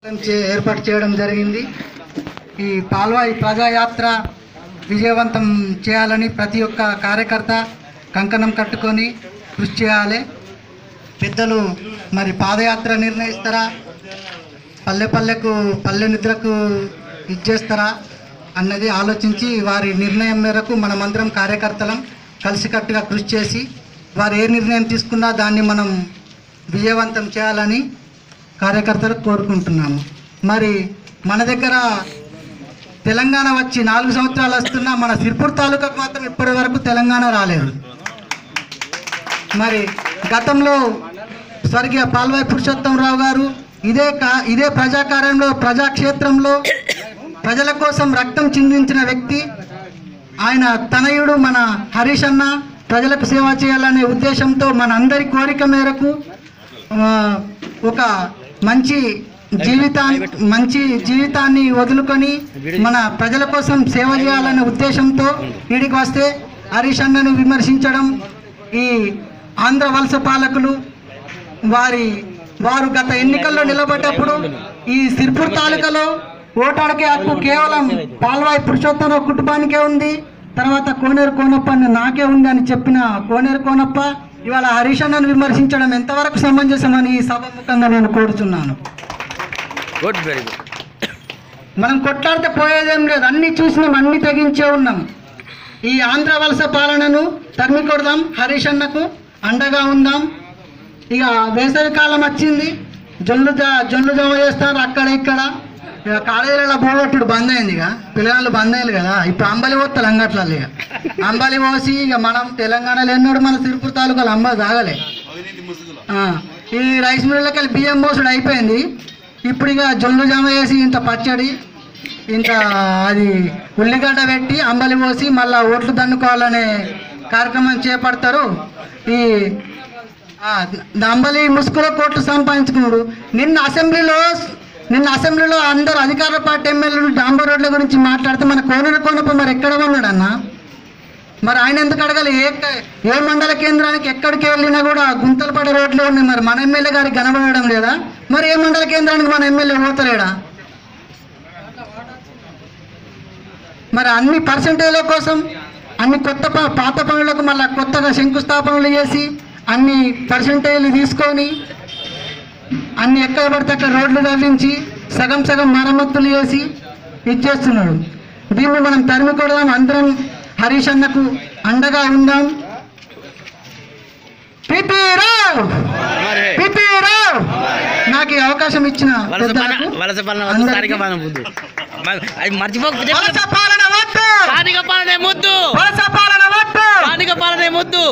చే- ఏర్పాటు చేయడం జరిగింది ఈ పాల్వాయి ప్రజాయాత్ర విజయవంతం చేయాలని ప్రతి ఒక్క కార్యకర్త కంకణం కట్టుకొని కృషి చేయాలి పెద్దలు మరి పాదయాత్ర నిర్ణయిస్తారా పల్లె పల్లెకు పల్లె నిద్రకు ఇచ్చేస్తారా అన్నది ఆలోచించి వారి నిర్ణయం మేరకు మనమందరం కార్యకర్తలం కలిసికట్టుగా కృషి చేసి వారు ఏ నిర్ణయం తీసుకున్నా దాన్ని మనం విజయవంతం చేయాలని కార్యకర్తలకు కోరుకుంటున్నాము మరి మన దగ్గర తెలంగాణ వచ్చి నాలుగు సంవత్సరాలు వస్తున్నా మన సిర్పూర్ తాలూకాకు మాత్రం ఇప్పటి వరకు తెలంగాణ రాలేదు మరి గతంలో స్వర్గీయ పాల్వాయి పురుషోత్తమరావు గారు ఇదే కా ఇదే ప్రజాకార్యంలో ప్రజాక్షేత్రంలో ప్రజల కోసం రక్తం చిందించిన వ్యక్తి ఆయన తనయుడు మన హరీష్ అన్న ప్రజలకు సేవ చేయాలనే ఉద్దేశంతో మన అందరి కోరిక మేరకు ఆ, ఒక మంచి జీవితాన్ని మంచి జీవితాన్ని వదులుకొని మన ప్రజల కోసం సేవ చేయాలనే ఉద్దేశంతో వీడికి వస్తే హరీష్ అన్నను విమర్శించడం ఈ ఆంధ్ర వలస పాలకులు వారి వారు గత ఎన్నికల్లో నిలబడ్డప్పుడు ఈ సిర్పూర్ తాలూకాలో ఓటాడకే హక్కు కేవలం పాల్వాయి పురుషోత్తమ కుటుంబానికే ఉంది తర్వాత కోనేరు కోనప్ప అని నాకే ఉంది అని చెప్పిన కోనేరు కోనప్ప ఇవాళ హరీష్ అన్నను విమర్శించడం ఎంతవరకు సమంజసమని ఈ సభముఖంగా నేను కోరుతున్నాను గుడ్ వెరీ గుడ్ మనం కొట్లాడితే పోయేదేం లేదు అన్ని చూసినాం అన్ని తెగించే ఉన్నాం ఈ ఆంధ్ర వలస పాలనను తరిమి కొడదాం హరీష్ అన్నకు అండగా ఉందాం ఇక వేసవి కాలం వచ్చింది జొన్లు జ- జొన్లు జమ చేస్తారు అక్కడ ఇక్కడ ఇక కాలేజీలలో పోగొట్టుడు బంద్ అయింది ఇక పిల్లగాళ్ళు బంద్ అయ్యారు కదా ఇప్పుడు అంబలి పోతారు అంగట్లలో ఇక అంబలి పోసి ఇక మనం తెలంగాణలో ఎన్నోడు మన తిరుపతి తాలూకాలు అంబ తాగలే ఆ, ఈ రైస్ మిల్లకి వెళ్ళి బియ్యం పోసుడు అయిపోయింది ఇప్పుడు ఇక జొన్లు జమ చేసి ఇంత పచ్చడి ఇంత అది ఉల్లిగడ్డ పెట్టి అంబలి పోసి మళ్ళా ఓట్లు దండుకోవాలనే కార్యక్రమం చేపడతారు ఈ ఆ, అంబలి ముసుగులో కోట్లు సంపాదించుకున్నాడు నిన్న అసెంబ్లీలో నిన్న అసెంబ్లీలో అందరు అధికార పార్టీ ఎమ్మెల్యేలు డాంబర్ రోడ్ల గురించి మాట్లాడితే మన కోనర కోనప్ప మరి ఎక్కడ ఉన్నాడన్నా మరి ఆయన ఎందుకు అడగాలి ఏ క- ఏ మండల కేంద్రానికి ఎక్కడికి వెళ్ళినా కూడా గుంతలు పడే రోడ్లు ఉన్నాయి మరి మన ఎమ్మెల్యే గారికి కనబడడం లేదా మరి ఏ మండల కేంద్రానికి మన ఎమ్మెల్యే పోతలేడా మరి అన్ని పర్సంటేజ్ల కోసం అన్ని కొత్త ప- పాత పనులకు మళ్ళీ కొత్తగా శంకుస్థాపనలు చేసి అన్ని పర్సంటేజ్లు తీసుకొని అన్ని ఎక్కడ పడితే అక్కడ రోడ్లు తవ్వించి సగం సగం మరమ్మతులు చేసి ఇచ్చేస్తున్నాడు దీన్ని మనం తరిమి కొడదాం అందరం హరీష్ అన్నకు అండగా ఉందాం పిపి రావ్ పిపి రావ్ నాకు ఈ అవకాశం ఇచ్చిన వలస పాలన పెద్దలకు వలస పాలన వద్దు అందరికీ స్థానిక పాలన ముద్దు అది మర్చిపోక వలస పాలన వద్దు స్థానిక పాలనే ముద్దు వలస పాలన వద్దు స్థానిక పాలనే ముద్దు